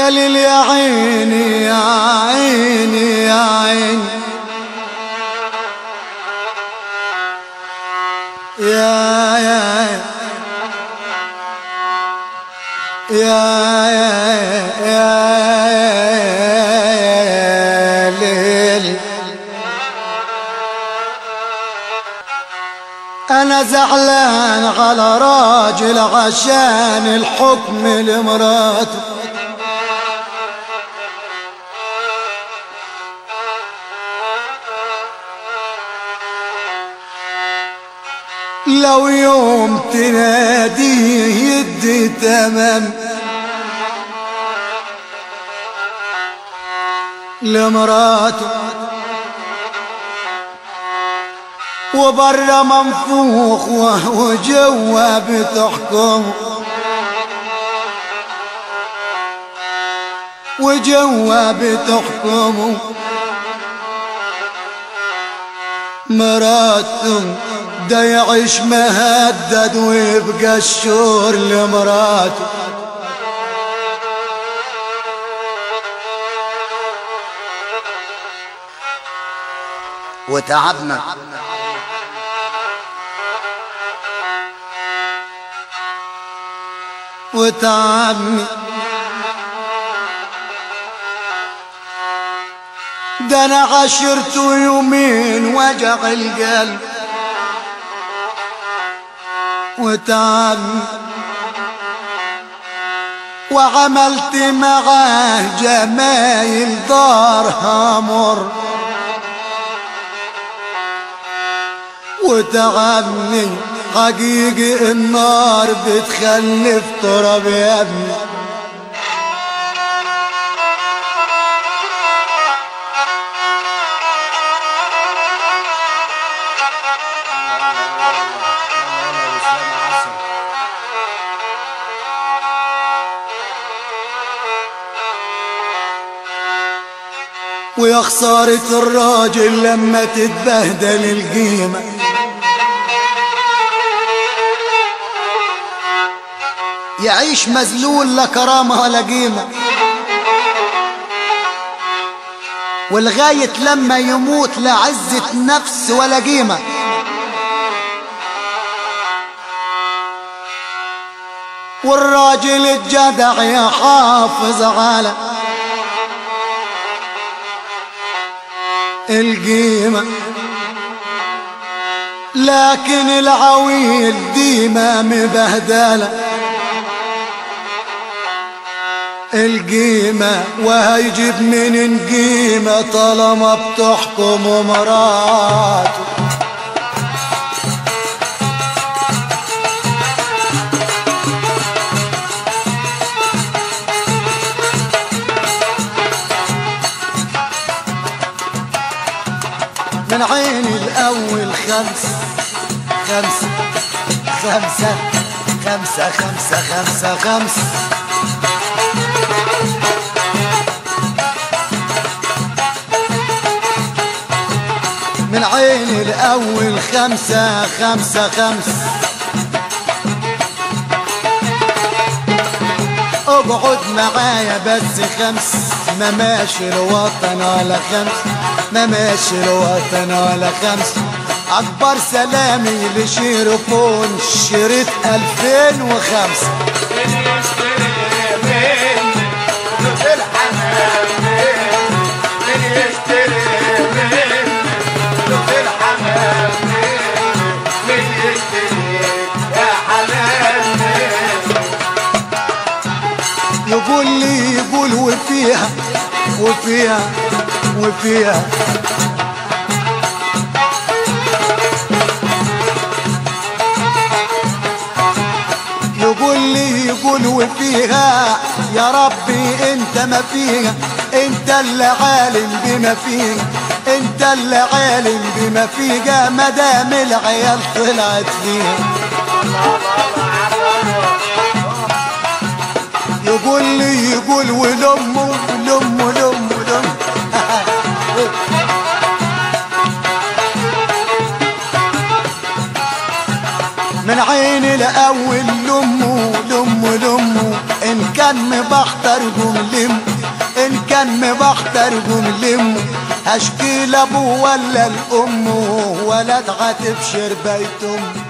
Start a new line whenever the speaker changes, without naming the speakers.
يا ليل يا عيني يا عيني يا عيني يا يا يا يا يا ليل انا زعلان على راجل عشان الحكم لمراته لو يوم تناديه يدي تمام لمراته وبره منفوخ وجوا بتحكم وجوا بتحكم مراته ده يعيش مهدد ويبقى الشور لمراته
وتعبنا
وتعبني ده انا عشرت يومين وجع القلب وتعبني وعملت معاه جمايل دارها مر وتعبني حقيقي النار بتخلف تراب يا ابني ويا خسارة الراجل لما تتبهدل القيمة يعيش مذلول لا كرامة ولا قيمة ولغاية لما يموت لا عزة نفس ولا قيمة والراجل الجدع يحافظ على القيمة لكن العويل ديما مبهدلة القيمة وهيجيب من القيمة طالما بتحكم مراته من عين الأول خمس خمسة خمسة خمسة خمسة خمسة خمسة من عين الأول خمسة خمسة خمسة اقعد معايا بس خمس ما ماشي الوطن ولا خمس ما ماشي الوطن ولا خمس اكبر سلامي لشيرفون شريط 2005 يقول لي يقول وفيها وفيها وفيها يقول لي يقول وفيها يا ربي انت ما فيها انت اللي عالم بما فيها انت اللي عالم بما فيها ما دام العيال طلعت فيها يقول لي يقول ولمه لمه لمه لمه من عين الاول لمه لمه لمه ان كان مبختر قوم لم ان كان مبختر قوم لم اشكي لابو ولا الام ولا تغتبشر بيتهم